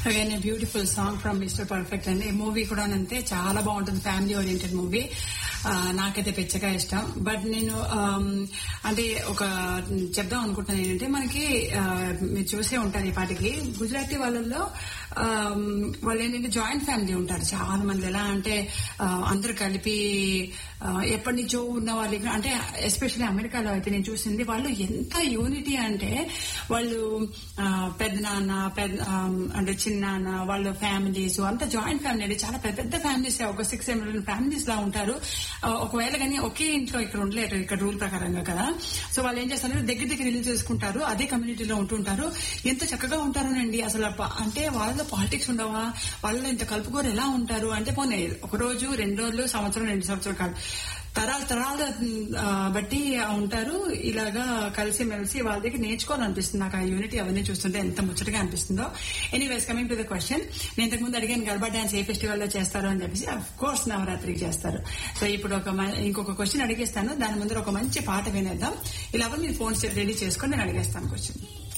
again beautiful song from Mister Perfect అండి movie కూడా అంతే చాలా బాగుంటుంది ఫ్యామిలీ ఓరియంటెడ్ మూవీ నాకైతే పెచ్చగా ఇష్టం బట్ నేను um, అంటే ఒక చెప్దాం అనుకుంటున్నాను ఏంటంటే మనకి ఆ, మీరు చూసే ఉంటారు ఈ పాటికి గుజరాతీ వాళ్ళల్లో um, వాళ్ళు ఏంటంటే జాయింట్ ఫ్యామిలీ ఉంటారు చాలా మంది ఎలా అంటే ఆ, అందరూ కలిపి ఆ, ఎప్పటి నుంచో ఉన్న వాళ్ళు ఇక్కడ- అంటే ఎస్పెషల్లీ అమెరికాలో అయితే నేను చూసింది వాళ్ళు ఎంత యూనిటీ అంటే వాళ్ళు ఆ, పెద్ద నాన్న పెద్ద ఆ, అంటే చిన్నాన్న వాళ్ళ ఫ్యామిలీస్ అంతా జాయింట్ ఫ్యామిలీ అండి చాలా పెద్ద పెద్ద ఫ్యామిలీస్ ఒక సిక్స్ సెవెన్ ఫ్యామిలీస్ లా ఉంటారు ఆ, ఒకవేళ కానీ ఒకే ఇంట్లో ఇక్కడ ఉండలేరు ఇక్కడ రూల్ ప్రకారంగా కదా సో వాళ్ళు ఏం చేస్తారు దగ్గర దగ్గర ఇల్లు చేసుకుంటారు అదే కమ్యూనిటీలో ఉంటుంటారు ఎంత చక్కగా ఉంటారోనండి అసలు ప- అంటే వాళ్ళలో పాలిటిక్స్ ఉండవా వాళ్ళలో ఇంత కలుపుకోరు ఎలా ఉంటారు అంటే పోనీ ఒక రోజు రెండు రోజులు సంవత్సరం రెండు సంవత్సరాలు కాదు తరాలు తరాలు ఆ, బట్టి ఉంటారు ఇలాగా కలిసి మెలిసి వాళ్ళ దగ్గర నేర్చుకోవాలనిపిస్తుంది నాకు ఆ యూనిటీ అవన్నీ చూస్తుంటే ఎంత ముచ్చటగా అనిపిస్తుందో anyways coming to the question నేను ఇంతకు ముందు అడిగాను గర్బా డాన్స్ ఏ ఫెస్టివల్ లో చేస్తారు అని చెప్పేసి అఫ్ కోర్స్ నవరాత్రికి చేస్తారు సో ఇప్పుడు ఒక మ- ఇంకొక క్వశ్చన్ అడిగేస్తాను దాని ముందర ఒక మంచి పాట వినేద్దాం ఇలా మీరు ఫోన్ రెడీ చేసుకొని నేను అడిగేస్తాను క్వశ్చన్